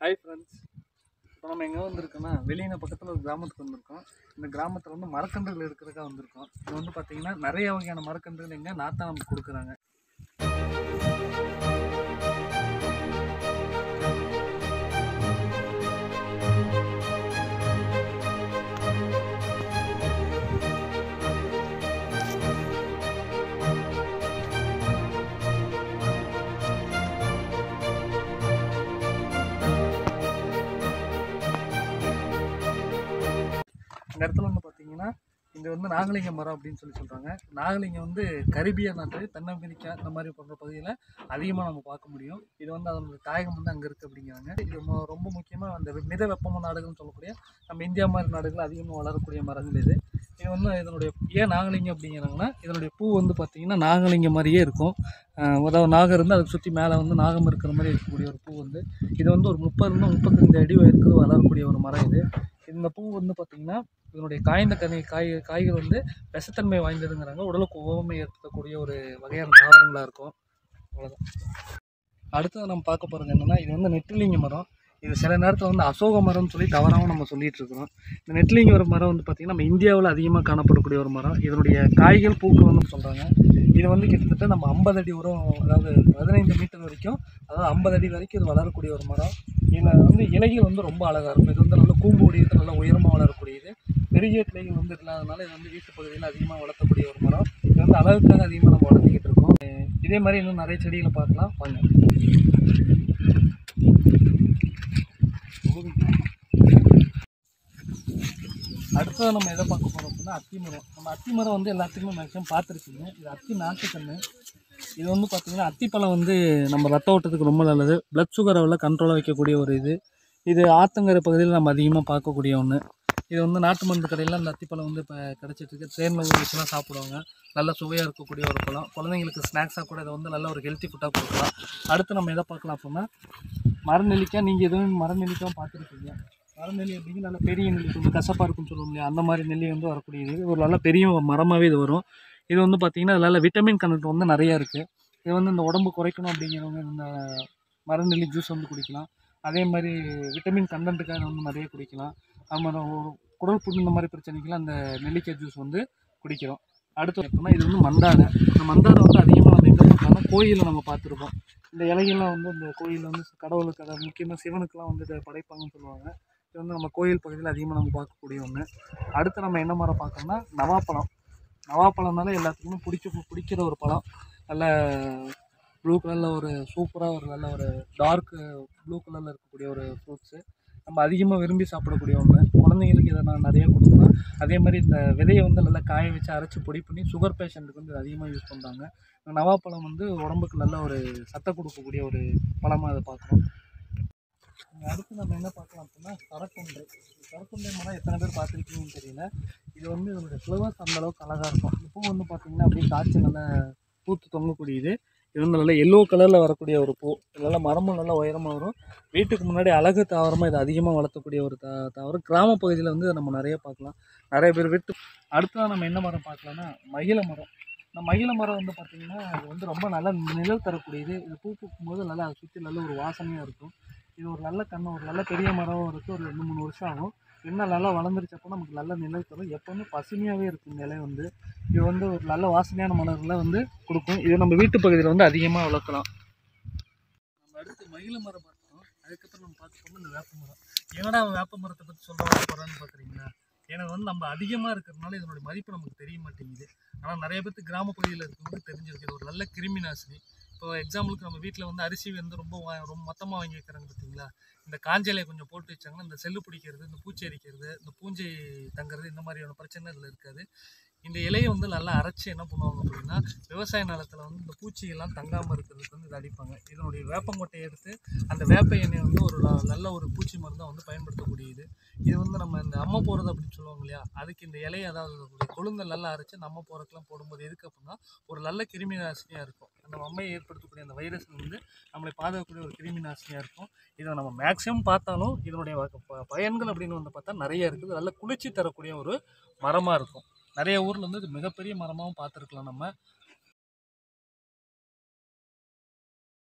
hi friends இப்போ நம்ம எங்கே வந்திருக்கோம்னா வெளியின பக்கத்தில் ஒரு கிராமத்துக்கு வந்திருக்கோம் இந்த கிராமத்தில் வந்து மரக்கன்றுகள் இருக்கிறதுக்காக வந்திருக்கோம் இது வந்து பார்த்தீங்கன்னா நிறைய வகையான மரக்கன்றுகள் எங்கே நாத்தா நமக்கு கொடுக்குறாங்க இந்த இடத்துல வந்து பார்த்தீங்கன்னா இது வந்து நாகலிங்க மரம் அப்படின்னு சொல்லி சொல்கிறாங்க நாகலிங்கம் வந்து கரிபியா நாட்டு தென்னம்பிரிக்கா இந்த மாதிரி போன்ற பகுதியில் அதிகமாக நம்ம பார்க்க முடியும் இது வந்து அதனுடைய தாயகம் வந்து அங்கே இருக்குது அப்படிங்கிறாங்க இது மொ- ரொம்ப முக்கியமாக அந்த மித வெப்பம நாடுகள்னு சொல்லக்கூடிய நம்ம இந்தியா மாதிரி நாடுகள் அதிகமாக வளரக்கூடிய மரங்கள் இது இது வந்து இதனுடைய ஏன் நாகலிங்கம் அப்படிங்கிறாங்கன்னா இதனுடைய பூ வந்து பார்த்தீங்கன்னா நாகலிங்கம் மாதிரியே இருக்கும் அஹ் அதாவது நாகம் இருந்து அதை சுற்றி மேலே வந்து நாகம் இருக்கிற மாதிரி இருக்கக்கூடிய ஒரு பூ வந்து இது வந்து ஒரு முப்பதுலேருந்து முப்பத்தஞ்சு அடி இருக்கிறது வளரக்கூடிய ஒரு மரம் இது இந்த பூ வந்து பார்த்திங்கன்னா இதனுடைய காய்ந்த கனி காய் காய்கள் வந்து விஷத்தன்மை வாய்ந்ததுங்கிறாங்க உடலுக்கு உவமை ஏற்படுத்தக்கூடிய ஒரு வகையான தாவரங்களாக இருக்கும் அவ்வளோதான் அடுத்தது நம்ம பார்க்க போகிறது என்னென்னா இது வந்து நெட்டிலிங்க மரம் இது சில நேரத்தில் வந்து அசோக மரம்னு சொல்லி தவறாகவும் நம்ம சொல்லிட்டு இருக்கிறோம் இந்த நெட்லிங்க ஒரு மரம் வந்து பார்த்திங்கன்னா நம்ம இந்தியாவில் அதிகமாக காணப்படக்கூடிய ஒரு மரம் இதனுடைய காய்கள் பூக்கள் வந்து சொல்கிறாங்க இது வந்து கிட்டத்தட்ட நம்ம ஐம்பது அடி உரம் அதாவது பதினைந்து மீட்டர் வரைக்கும் அதாவது ஐம்பது அடி வரைக்கும் இது வளரக்கூடிய ஒரு மரம் இதில் வந்து இலைகள் வந்து ரொம்ப அழகாக இருக்கும் இது வந்து நல்ல கூம்பு உடையது நல்ல உயரமாக வளரக்கூடியது பெரிய கிளைகள் வந்து இல்லாதனால இது வந்து வீட்டு பகுதியில் அதிகமாக வளர்த்தக்கூடிய ஒரு மரம் இது வந்து அழகுக்காக அதிகமாக நம்ம வளர்த்திக்கிட்டு இருக்கோம் அஹ் இதே மாதிரி இன்னும் நிறைய செடிகளை பார்க்கலாம் வாங்க அடுத்தது நம்ம எதை பார்க்க போகிறோம் அப்படின்னா அத்தி மரம் நம்ம அத்தி மரம் வந்து எல்லாத்துக்குமே மேக்ஸிமம் பார்த்துருக்கீங்க இது அத்தி நாட்டுக்கன்று இது வந்து பார்த்திங்கன்னா அத்திப்பழம் வந்து நம்ம ரத்த ஓட்டத்துக்கு ரொம்ப நல்லது பிளட் சுகரை எல்லாம் கண்ட்ரோலாக வைக்கக்கூடிய ஒரு இது இது ஆத்தங்கரை பகுதியில் நம்ம அதிகமாக பார்க்கக்கூடிய ஒன்று இது வந்து நாட்டு மருந்து கடையில் அந்த அத்திப்பழம் வந்து இப்போ கிடச்சிட்ருக்கு ட்ரெயினில் ஊற வச்சுலாம் சாப்பிடுவாங்க நல்ல சுவையாக இருக்கக்கூடிய ஒரு பழம் குழந்தைங்களுக்கு ஸ்நாக்ஸாக கூட இதை வந்து நல்ல ஒரு ஹெல்த்தி ஃபுட்டாக கொடுக்கலாம் அடுத்து நம்ம எதை பார்க்கலாம் அப்படின்னா மரநெல்லிக்காய் நீங்கள் எதுவும் மரநெல்லிக்காயும் பார்த்துருக்கீங்க மரநெல்லி அப்படிங்கிற நல்ல பெரிய நெல்லி கொஞ்சம் கசப்பாக இருக்குன்னு சொல்லுவோம் இல்லையா அந்த மாதிரி நெல்லி வந்து வரக்கூடியது இது ஒரு நல்ல பெரிய மரமாகவே இது வரும் இது வந்து பார்த்திங்கன்னா அதில் விட்டமின் கண்டென்ட் வந்து நிறையா இருக்குது இது வந்து இந்த உடம்பு குறைக்கணும் அப்படிங்கிறவங்க இந்த மரநெல்லி ஜூஸ் வந்து குடிக்கலாம் அதே மாதிரி விட்டமின் கண்டென்ட்டுக்காக வந்து நிறைய குடிக்கலாம் அது மாதிரி ஒரு குடல் புண்ணு இந்த மாதிரி பிரச்சனைக்கெல்லாம் அந்த நெல்லிக்காய் ஜூஸ் வந்து குடிக்கிறோம் அடுத்து எப்படின்னா இது வந்து மந்தாரை இந்த மந்தாரை வந்து அதிகமாக நம்ம எங்கே பார்க்கலாம் கோயிலில் நம்ம பார்த்துருப்போம் இந்த இலைகள்லாம் வந்து இந்த கோயிலில் வந்து கடவுளுக்கு அதாவது முக்கியமாக சிவனுக்கெல்லாம் வந்து இதை படைப்பாங்கன்னு சொல்லுவாங்க இது வந்து நம்ம கோயில் பகுதியில் அதிகமாக நம்ம பார்க்கக்கூடிய ஒன்று அடுத்து நம்ம என்ன மரம் பார்க்கணும்னா நவாப்பழம் நவாப்பழம்னால எல்லாத்துக்குமே பிடிச்ச பிடிக்கிற ஒரு பழம் நல்ல ப்ளூ கலரில் ஒரு சூப்பராக ஒரு நல்ல ஒரு டார்க் ப்ளூ கலரில் இருக்கக்கூடிய ஒரு ஃப்ரூட்ஸு நம்ம அதிகமாக விரும்பி சாப்பிடக்கூடிய ஒன்று குழந்தைங்களுக்கு இதை நான் நிறைய கொடுக்கலாம் அதே மாதிரி இந்த விதையை வந்து நல்லா காய வச்சு அரைச்சி பொடி பண்ணி சுகர் பேஷண்ட்டுக்கு வந்து இது அதிகமாக யூஸ் பண்ணுறாங்க இந்த நவாப்பழம் வந்து உடம்புக்கு நல்ல ஒரு சத்தை கொடுக்கக்கூடிய ஒரு பழமாக அதை பார்க்குறோம் அடுத்து நம்ம என்ன பார்க்கலாம் அப்படின்னா சரக்குண்டை சரக்குண்டை மரம் எத்தனை பேர் பார்த்துருக்கீங்கன்னு தெரியல இது வந்து இதோட ஃப்ளவர்ஸ் அந்த அளவுக்கு அழகாக இருக்கும் இந்த பூ வந்து பார்த்தீங்கன்னா அப்படியே காய்ச்சி நல்லா பூத்து தொங்கக்கூடியது இது வந்து நல்லா எல்லோ கலரில் வரக்கூடிய ஒரு பூ இது நல்லா மரமும் நல்லா உயரமாக வரும் வீட்டுக்கு முன்னாடி அழகு தாவரமாக இது அதிகமாக வளர்த்தக்கூடிய ஒரு தா தாவரம் கிராம பகுதியில் வந்து இதை நம்ம நிறைய பார்க்கலாம் நிறைய பேர் வீட்டு அடுத்ததான் நம்ம என்ன மரம் பார்க்கலாம்னா மகிழ மரம் இந்த மகிழ மரம் வந்து பார்த்திங்கன்னா இது வந்து ரொம்ப நல்ல நிழல் தரக்கூடியது இது பூ பூக்கும்போது நல்லா அதை சுற்றி நல்ல ஒரு வாசனையாக இருக்கும் இது ஒரு நல்ல கன்று ஒரு நல்ல பெரிய மரம் இருக்குது ஒரு ரெண்டு மூணு வருஷம் ஆகும் என்ன நல்லா வளர்ந்துருச்சப்போ நமக்கு நல்ல நிழல் தரும் எப்போவுமே பசுமையாகவே இருக்கும் இந்த இலை வந்து இது வந்து ஒரு நல்ல வாசனையான மலர்களை வந்து கொடுக்கும் இது நம்ம வீட்டு பகுதியில் வந்து அதிகமாக வளர்க்கலாம் நம்ம அடுத்து மகிழ மரம் பார்த்தோம் அதுக்கப்புறம் நம்ம பார்த்துக்கோங்க இந்த வேப்ப மரம் என்னடா அவன் வேப்ப மரத்தை பற்றி சொல்ல போகிறான்னு பார்க்குறீங்களா ஏன்னா வந்து நம்ம அதிகமாக இருக்கிறதுனால இதனுடைய மதிப்பு நமக்கு தெரிய மாட்டேங்குது ஆனால் நிறைய பேருக்கு கிராம பகுதியில் இருக்கவங்களுக்கு தெரிஞ்சிருக்கு இது ஒரு நல்ல கிருமி நாசினி இப்போ எக்ஸாம்பிளுக்கு நம்ம வீட்டில் வந்து அரிசி வந்து ரொம்ப வா- ரொம்ப மொத்தமாக வாங்கி வைக்கிறாங்க பார்த்தீங்களா இந்த காஞ்சலையை கொஞ்சம் போட்டு வச்சாங்கன்னா இந்த செல்லு பிடிக்கிறது இந்த பூச்சி அரிக்கிறது இந்த பூஞ்சை தங்குறது இந்த மாதிரியான பிரச்சனை இதில் இருக்காது இந்த இலையை வந்து நல்லா அரைச்சி என்ன பண்ணுவாங்க அப்படின்னா விவசாய நிலத்தில் வந்து இந்த பூச்சியெல்லாம் தங்காமல் இருக்கிறதுக்கு வந்து இதை அடிப்பாங்க இதனுடைய வேப்பங்கொட்டையை எடுத்து அந்த வேப்ப எண்ணெய் வந்து ஒரு ந- நல்ல ஒரு பூச்சி மருந்தை வந்து பயன்படுத்தக்கூடியது இது வந்து நம்ம இந்த அம்மை போகிறது அப்படின்னு சொல்லுவாங்க இல்லையா அதுக்கு இந்த இலையை அதாவது ஒரு கொழுந்தை நல்லா அரைச்சி நம்ம போகிறதுக்குலாம் போடும்போது எதுக்கு அப்படின்னா ஒரு நல்ல கிருமி நாசினியாக இருக்கும் அந்த அம்மையை ஏற்படுத்தக்கூடிய அந்த வைரஸ் வந்து நம்மளை பாதுகாக்கக்கூடிய ஒரு கிருமி நாசினியாக இருக்கும் இதை நம்ம மேக்ஸிமம் பார்த்தாலும் இதனுடைய வ- ப- பயன்கள் அப்படின்னு வந்து பார்த்தா நிறைய இருக்குது நல்ல குளிர்ச்சி தரக்கூடிய ஒரு மரமாக இருக்கும் நிறைய ஊரில் வந்து இது மிகப்பெரிய மரமாகவும் பார்த்துருக்கலாம் நம்ம